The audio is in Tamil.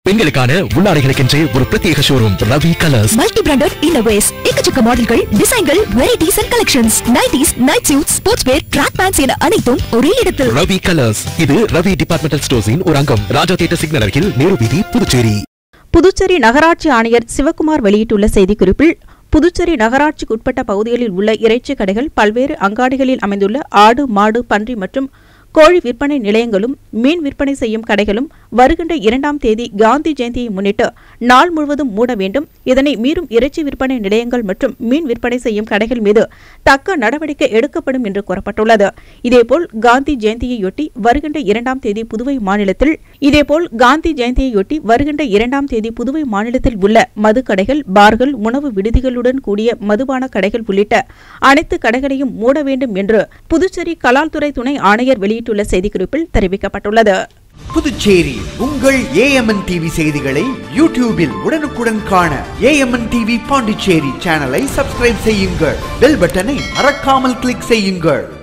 பெண்களுக்கான உள்ளாடைகளுக்கென்றே ஒரு பிரத்யேக showroom Ravi colours multi branded இன்னோவேஸ் எக்கச்சக்க மாடல்கள் டிசைன்கள் varieties and collections nighties night suit sportswear track pants என அனைத்தும் ஒரே இடத்தில் ரவி கலர்ஸ் இது ரவி டிபார்ட்மெண்டல் ஸ்டோர்ஸின் ஒரு அங்கம் ராஜா தியேட்டர் சிக்னல் அருகில் நேரு வீதி புதுச்சேரி புதுச்சேரி நகராட்சி ஆணையர் சிவக்குமார் வெளியிட்டுள்ள செய்திக்குறிப்பில் புதுச்சேரி நகராட்சிக்குட்பட்ட பகுதிகளில் உள்ள இறைச்சி கடைகள் பல்வேறு அங்காடிகளில் அமைந்துள்ள ஆடு மாடு பன்றி மற்றும் கோழி விற்பனை நிலையங்களும் மீன் விற்பனை செய்யும் கடைகளும் வருகின்ற இரண்டாம் தேதி காந்தி ஜெயந்தியை முன்னிட்டு நாள் முழுவதும் மூட வேண்டும் இதனை மீறும் இறைச்சி விற்பனை நிலையங்கள் மற்றும் மீன் விற்பனை செய்யும் கடைகள் மீது தக்க நடவடிக்கை எடுக்கப்படும் என்று கூறப்பட்டுள்ளது இதேபோல் காந்தி ஜெயந்தியையொட்டி வருகின்ற இரண்டாம் தேதி புதுவை மாநிலத்தில் இதேபோல் காந்தி ஜெயந்தியையொட்டி வருகின்ற இரண்டாம் தேதி புதுவை மாநிலத்தில் உள்ள மதுக்கடைகள் பார்கள் உணவு விடுதிகளுடன் கூடிய மதுபான கடைகள் உள்ளிட்ட அனைத்து கடைகளையும் மூட வேண்டும் என்று புதுச்சேரி கலால்துறை துணை ஆணையர் வெளியிட்டுள்ள செய்திக்குறிப்பில் தெரிவிக்கப்பட்டுள்ளது புதுச்சேரி உங்கள் ஏஎம்என் டிவி செய்திகளை யூடியூபில் உடனுக்குடன் காண ஏஎம்என் டிவி பாண்டிச்சேரி சேனலை சப்ஸ்கிரைப் செய்யுங்கள் பெல் பட்டனை மறக்காமல் கிளிக் செய்யுங்கள்